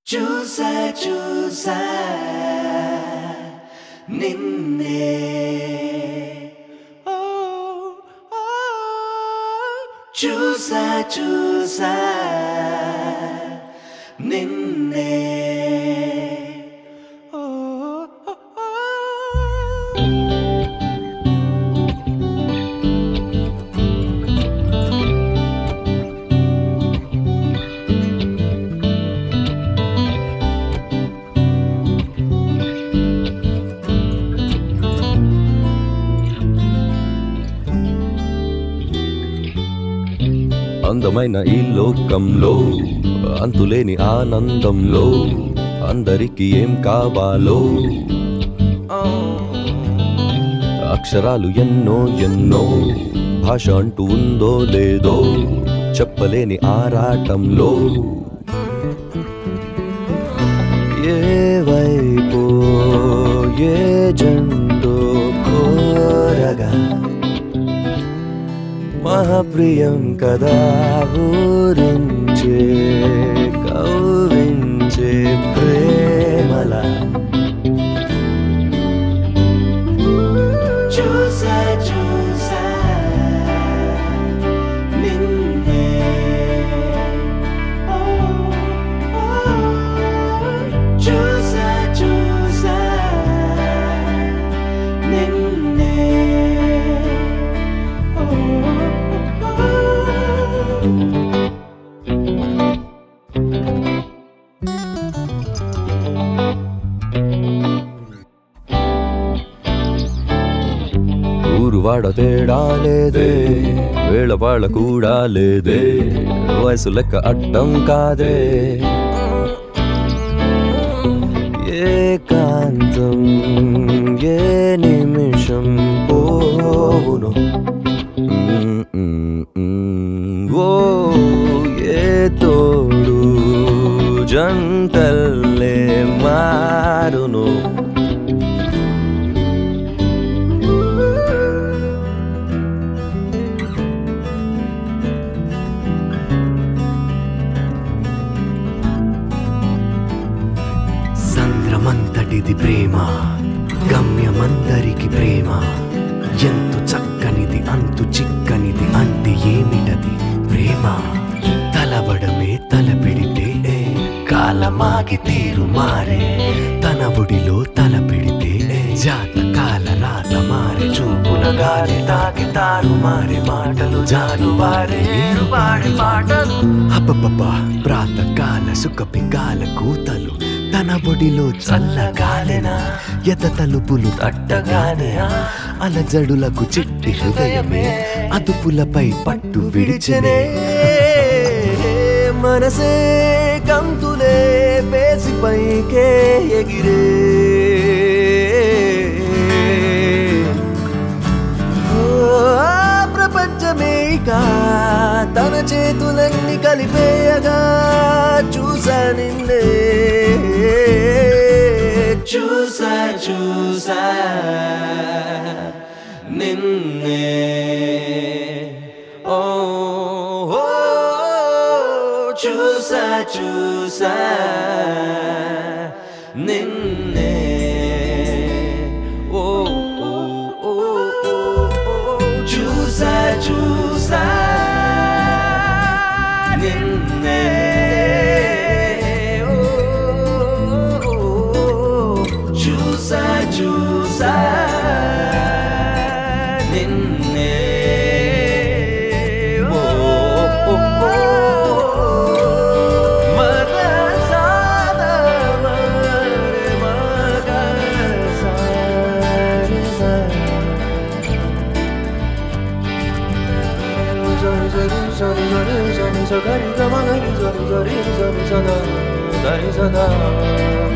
చూసా చూసా నిన్నే ఓ, ఓ, చూసా చూసా నిన్నే ఓ, ఓ, ఓ. అందమైన ఈ లోకంలో అంతులేని ఆనందంలో అందరికీ ఏం కావాలో అక్షరాలు ఎన్నో ఎన్నో భాష అంటూ ఉందో లేదో చెప్పలేని ఆరాటంలో ఏ వైపు ఏ జంటో కోరగా మహాప్రియం కదా ఊరించే కౌరించే ప్రేమల చూసా చూసా నిన్నే ఓ, ఓ. చూసా చూసా నిన్నే ఓ, ఓ. ఊరు వాడ తేడా లేదే వేళ వాళ్ళ కూడా లేదే వయసు లెక్క అడ్డం కాదే ఏకాంతం ఏ నిమిషం పోవును మ్మ్, మ్మ్, మ్మ్. ఓ ఏ తోడు జంటల్లే మారును సంద్రమంతటిది ప్రేమ గమ్యమందరికి ప్రేమ ఎంతు చక్కనిది అంతు చిక్కనిది అంటే ఏమిటది ప్రేమ తలవడమే తల పెడితే కాలమాగి తీరు మారే తన ఒడిలో తల పెడితే జాతకాల రాత మారే చూపుల గాలి తాకి తారు మారే మాటలు జాలువారే వాడి మాటలు అబ్బబ్బబ్బ ప్రాతకాల సుఖపికాల కూతలు తన ఒడిలో చల్లగాలెనా ఎత తలుపులు తట్టగానే అలజడులకు చిట్టి హృదయమే అదుపులపై పట్టు విడిచెనే మనసే కంతులే పేసి పైకే ఎగిరే ఓ, ఆ ప్రపంచమే ఇక తన చేతులన్నీ కలిపేయగా చూసా నిన్నే చూసా చూసా నిన్నే ఓ ఓ, చూసా చూసా నిన్నే ఓ ఓ, ఓ, ఓ, ఓ, చూసా చూసా నిన్నే ఓ, ఓ, ఓ, చూసా చూసా నిన్నే ఓ, ఓ, ఓ, మగసాద మరే మగసాద